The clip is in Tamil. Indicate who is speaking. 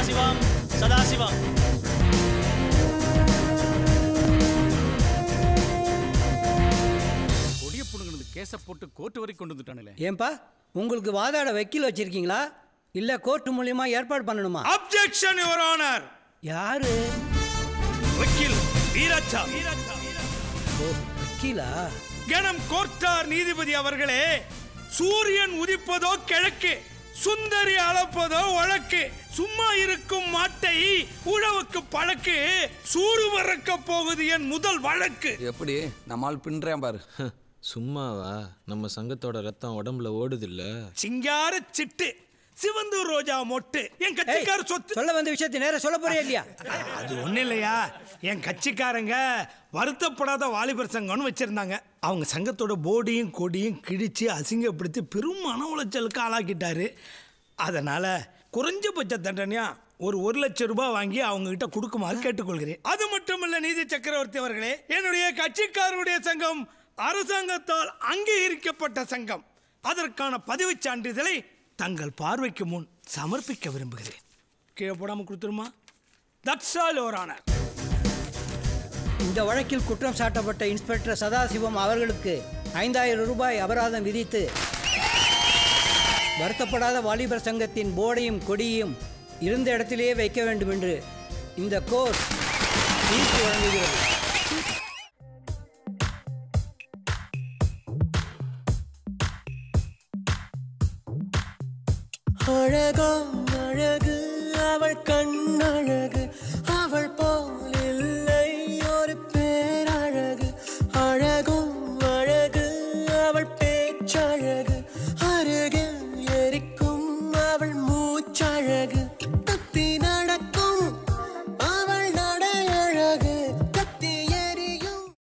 Speaker 1: சதாசிவம் சதாசிவம்
Speaker 2: கொடிய புடுங்கினது கேஸை போட்டு கோர்ட்டு வரைக்கும் கொண்டு வந்துட்டானுலே
Speaker 3: ஏன்பா உங்களுக்கு வாதாட வக்கீல் வச்சிருக்கீங்களா இல்ல கோர்ட் மூலியமா ஏற்பாடு பண்ணணுமா
Speaker 4: அப்ஜெக்ஷன் யுவர் ஆனர்
Speaker 3: யாரு
Speaker 4: வக்கீல் வீராச்சா
Speaker 3: ஓ வக்கீலா
Speaker 4: கணம் கோர்ட்டார் நீதிபதி அவர்களே சூரியன் உதிப்பதோ கிழக்கு சுந்தரி அளப்பதோ வழக்கு சும்மா இருக்கும் மாட்டை உழவுக்கு பழக்கு சூடு மறக்க போகுது என் முதல் வழக்கு
Speaker 5: எப்படி நம்மால் பின்றேன் பாரு
Speaker 6: சும்மாவா நம்ம சங்கத்தோட ரத்தம் உடம்புல ஓடுதில்ல
Speaker 4: சிங்கார சிட்டு சிவந்து ரோஜா மொட்டு என் கட்சிக்கார சொத்து
Speaker 3: சொல்ல வந்த விஷயத்தை நேரா சொல்ல போறியா இல்லையா
Speaker 4: அது ஒண்ணும் இல்லையா என் கட்சிக்காரங்க வருத்தப்படாத வாலிபர் சங்கம்னு வச்சிருந்தாங்க அவங்க சங்கத்தோட போர்டையும் கொடியும் கிழிச்சு அசிங்கப்படுத்தி பெரும் மன உளைச்சலுக்கு ஆளாக்கிட்டாரு அதனால குறைஞ்சபட்ச தண்டனையா ஒரு ஒரு லட்சம் ரூபாய் வாங்கி அவங்க கிட்ட கொடுக்குமாறு கேட்டுக்கொள்கிறேன் அது மட்டும் இல்ல நீதி சக்கரவர்த்தி அவர்களே என்னுடைய கட்சிக்காரருடைய சங்கம் அரசாங்கத்தால் அங்கீகரிக்கப்பட்ட சங்கம் அதற்கான பதிவுச் சான்றிதழை தங்கள் பார்வைக்கு முன் சமர்ப்பிக்க விரும்புகிறேன் கீழே போடாம கொடுத்துருமா தட்ஸ் ஆல் யுவர் ஆனர்
Speaker 3: இந்த வழக்கில் குற்றம் சாட்டப்பட்ட இன்ஸ்பெக்டர் சதாசிவம் அவர்களுக்கு ஐந்தாயிரம் ரூபாய் அபராதம் விதித்து வருத்தப்படாத வாலிபர் சங்கத்தின் போர்டையும் கொடியையும் இருந்த இடத்திலேயே வைக்க வேண்டும் என்று இந்த கோர்ட் தீர்ப்பு வழங்குகிறது
Speaker 7: அழகோ அழகு அவள் கண்ணழகு அவள் போ